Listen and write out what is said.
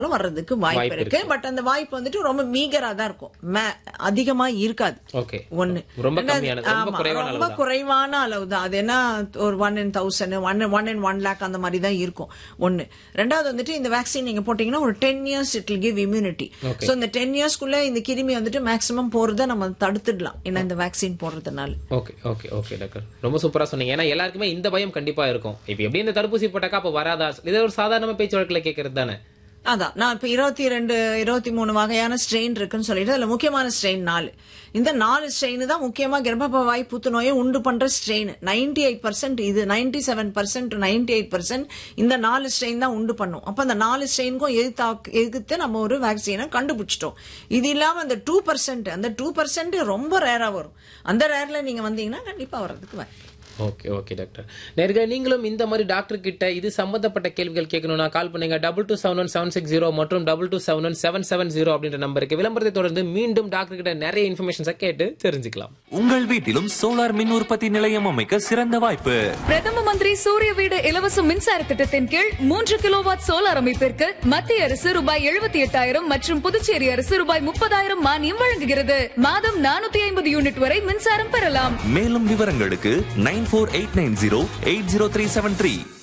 வர்றதுக்கு வாய்ப்பு வாய்ப்பு இருக்கு பட் அந்த வாய்ப்பு வந்துட்டு ரொம்ப மீகரா தான் இருக்கும் மே- அதிகமா இருக்காது ஓகே ஒண்ணு ரொம்ப ரெண்டாவது- கம்மியானது ரொம்ப ஆமா, குறைவான ரொம்ப அளவு தான் குறைவான அளவு தான் அது என்ன ஒரு one in thousand one one in one lakh அந்த மாதிரி தான் இருக்கும் ஒண்ணு ரெண்டாவது வந்துட்டு இந்த வேக்சின் நீங்க போட்டீங்கன்னா ஒரு ten years it give immunity Okay. So இந்த டென் இயர்ஸ்க்குள்ள இந்த கிருமி வந்துட்டு மேக்ஸிமம் போறதை நம்ம தடுத்துடலாம் ஏன்னா இந்த வேக்சின் போடுறதுனால ஓகே ஓகே ஓகே டாக்டர் ரொம்ப சூப்பரா சொன்னீங்க ஏன்னா எல்லாருக்குமே இந்த பயம் கண்டிப்பா இருக்கும் இப்போ எப்படி இந்த தடுப்பூசி போட்டாக்கா அப்ப வராதா இது ஒரு சாதாரண பேச்சு வழக்கில் கேட்கறது தானே அதான் நான் இப்ப இருபத்தி ரெண்டு இருபத்தி மூணு வகையான ஸ்ட்ரெயின் இருக்குன்னு சொல்லிட்டு அதுல முக்கியமான ஸ்ட்ரெயின் நாலு இந்த நாலு ஸ்ட்ரெயின் தான் முக்கியமா கர்ப்பப்பவாய் புத்துநோயை உண்டு பண்ற ஸ்ட்ரெயின் நைன்டி எயிட் பர்சன்ட் இது ninety seven percent ninety eight percent இந்த நாலு ஸ்ட்ரெயின் தான் உண்டு பண்ணும் அப்ப அந்த நாலு ஸ்ட்ரெயினுக்கும் எதிர்த்தாக்கு எதிர்த்து நம்ம ஒரு வேக்சினை கண்டுபிடிச்சிட்டோம் இது இல்லாம அந்த டூ பர்சன்ட் அந்த டூ பர்சன்ட் ரொம்ப ரேரா வரும் அந்த ரேர்ல நீங்க வந்தீங்கன்னா கண்டிப்பா வர்றதுக்கு வாய்ப்பு ஓகே ஓகே டாக்டர் நேர்கள் நீங்களும் இந்த மாதிரி டாக்டர் கிட்ட இது சம்பந்தப்பட்ட கேள்விகள் கேட்கணும்னா கால் பண்ணுங்க double two seven one seven six zero மற்றும் double two seven one seven seven zero அப்படின்ற நம்பருக்கு விளம்பரத்தை தொடர்ந்து மீண்டும் டாக்டர் கிட்ட நிறைய இன்ஃபர்மேஷன்ஸை கேட்டு தெரிஞ்சுக்கலாம் உங்கள் வீட்டிலும் சோலார் மின் உற்பத்தி நிலையம் அமைக்க சிறந்த வாய்ப்பு பிரதம மந்திரி சூரிய வீடு இலவச மின்சார திட்டத்தின் கீழ் மூன்று கிலோவாட் சோலார் அமைப்பிற்கு மத்திய அரசு ரூபாய் எழுபத்தி எட்டாயிரம் மற்றும் புதுச்சேரி அரசு ரூபாய் முப்பதாயிரம் மானியம் வழங்குகிறது மாதம் நானூத்தி ஐம்பது யூனிட் வரை மின்சாரம் பெறலாம் மேலும் விவரங்களுக்கு nine four eight nine zero eight zero three seven three